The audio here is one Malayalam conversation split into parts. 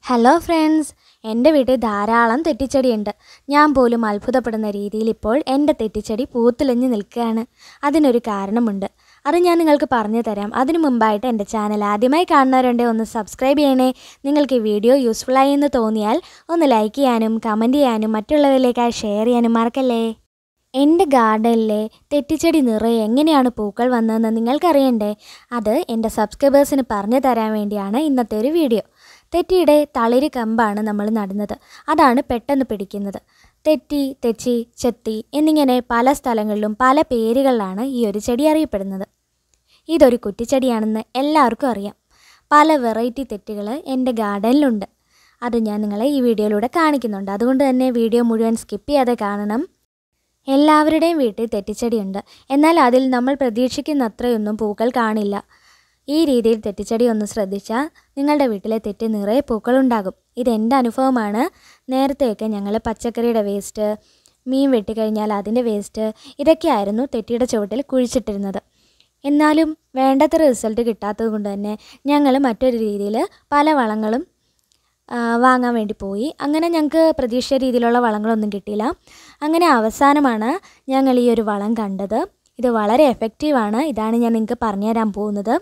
ഹലോ ഫ്രണ്ട്സ് എൻ്റെ വീട്ടിൽ ധാരാളം തെറ്റിച്ചെടിയുണ്ട് ഞാൻ പോലും അത്ഭുതപ്പെടുന്ന രീതിയിൽ ഇപ്പോൾ എൻ്റെ തെറ്റിച്ചെടി പൂത്തുലഞ്ഞ് നിൽക്കുകയാണ് അതിനൊരു കാരണമുണ്ട് അത് ഞാൻ നിങ്ങൾക്ക് പറഞ്ഞു തരാം അതിനു മുമ്പായിട്ട് എൻ്റെ ചാനൽ ആദ്യമായി കാണുന്നവരുണ്ടെങ്കിൽ ഒന്ന് സബ്സ്ക്രൈബ് ചെയ്യണേ നിങ്ങൾക്ക് ഈ വീഡിയോ യൂസ്ഫുള്ളായി എന്ന് തോന്നിയാൽ ഒന്ന് ലൈക്ക് ചെയ്യാനും കമൻറ്റ് ചെയ്യാനും മറ്റുള്ളവരിലേക്കായി ഷെയർ ചെയ്യാനും മറക്കല്ലേ എൻ്റെ ഗാർഡനിലെ തെറ്റിച്ചെടി നിറയെ എങ്ങനെയാണ് പൂക്കൾ വന്നതെന്ന് നിങ്ങൾക്കറിയണ്ടേ അത് എൻ്റെ സബ്സ്ക്രൈബേഴ്സിന് പറഞ്ഞു തരാൻ വേണ്ടിയാണ് ഇന്നത്തെ ഒരു വീഡിയോ തെറ്റിയുടെ തളിര് കമ്പാണ് നമ്മൾ നടുന്നത് അതാണ് പെട്ടെന്ന് പിടിക്കുന്നത് തെറ്റി തെച്ചി ചെത്തി എന്നിങ്ങനെ പല സ്ഥലങ്ങളിലും പല പേരുകളിലാണ് ഈ ഒരു ചെടി അറിയപ്പെടുന്നത് ഇതൊരു കുറ്റിച്ചെടിയാണെന്ന് എല്ലാവർക്കും അറിയാം പല വെറൈറ്റി തെറ്റുകൾ എൻ്റെ ഗാർഡനിലുണ്ട് അത് ഞാൻ നിങ്ങളെ ഈ വീഡിയോയിലൂടെ കാണിക്കുന്നുണ്ട് അതുകൊണ്ട് തന്നെ വീഡിയോ മുഴുവൻ സ്കിപ്പ് ചെയ്യാതെ കാണണം എല്ലാവരുടെയും വീട്ടിൽ തെറ്റിച്ചെടിയുണ്ട് എന്നാൽ അതിൽ നമ്മൾ പ്രതീക്ഷിക്കുന്ന അത്രയൊന്നും പൂക്കൾ കാണില്ല ഈ രീതിയിൽ തെറ്റിച്ചെടി ഒന്ന് ശ്രദ്ധിച്ചാൽ നിങ്ങളുടെ വീട്ടിലെ തെറ്റി നിറയെ പൂക്കളുണ്ടാകും ഇതെൻ്റെ അനുഭവമാണ് നേരത്തെയൊക്കെ ഞങ്ങൾ പച്ചക്കറിയുടെ വേസ്റ്റ് മീൻ വെട്ടിക്കഴിഞ്ഞാൽ അതിൻ്റെ വേസ്റ്റ് ഇതൊക്കെയായിരുന്നു തെറ്റിയുടെ ചുവട്ടിൽ കുഴിച്ചിട്ടിരുന്നത് എന്നാലും വേണ്ടത്ര റിസൾട്ട് കിട്ടാത്തത് കൊണ്ട് തന്നെ ഞങ്ങൾ മറ്റൊരു രീതിയിൽ പല വളങ്ങളും ആ, വാങ്ങാൻ വേണ്ടി പോയി അങ്ങനെ ഞങ്ങൾക്ക് പ്രതീക്ഷിച്ച രീതിയിലുള്ള വളങ്ങളൊന്നും കിട്ടിയില്ല അങ്ങനെ അവസാനമാണ് ഞങ്ങൾ ഈ ഒരു വളം കണ്ടത് ഇത് വളരെ എഫക്റ്റീവാണ് ഇതാണ് ഞാൻ നിങ്ങൾക്ക് പറഞ്ഞു തരാൻ പോകുന്നത്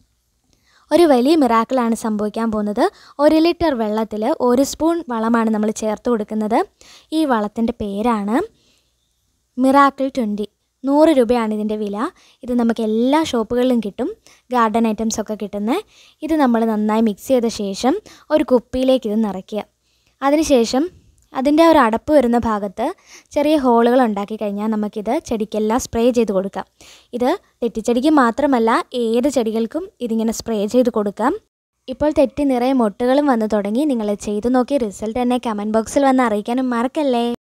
ഒരു വലിയ മിറാക്കിളാണ് സംഭവിക്കാൻ പോകുന്നത് ഒരു ലിറ്റർ വെള്ളത്തിൽ ഒരു സ്പൂൺ വളമാണ് നമ്മൾ ചേർത്ത് കൊടുക്കുന്നത് ഈ വളത്തിൻ്റെ പേരാണ് മിറാക്കിൾ ട്വൻറ്റി നൂറ് രൂപയാണ് ഇതിൻ്റെ വില ഇത് നമുക്ക് എല്ലാ ഷോപ്പുകളിലും കിട്ടും ഗാർഡൻ ഐറ്റംസ് ഒക്കെ കിട്ടുന്നത് ഇത് നമ്മൾ നന്നായി മിക്സ് ചെയ്ത ശേഷം ഒരു കുപ്പിയിലേക്ക് ഇത് നിറയ്ക്കുക അതിനുശേഷം അതിൻ്റെ ഒരു അടപ്പ് വരുന്ന ഭാഗത്ത് ചെറിയ ഹോളുകൾ ഉണ്ടാക്കി കഴിഞ്ഞാൽ നമുക്കിത് ചെടിക്കെല്ലാം സ്പ്രേ ചെയ്ത് കൊടുക്കാം ഇത് തെറ്റിച്ചെടിക്ക് മാത്രമല്ല ഏത് ചെടികൾക്കും ഇതിങ്ങനെ സ്പ്രേ ചെയ്ത് കൊടുക്കാം ഇപ്പോൾ തെറ്റി നിറയെ മൊട്ടുകളും വന്നു തുടങ്ങി നിങ്ങൾ ചെയ്തു നോക്കി റിസൾട്ട് എന്നെ കമൻറ്റ് ബോക്സിൽ വന്ന് അറിയിക്കാനും മറക്കല്ലേ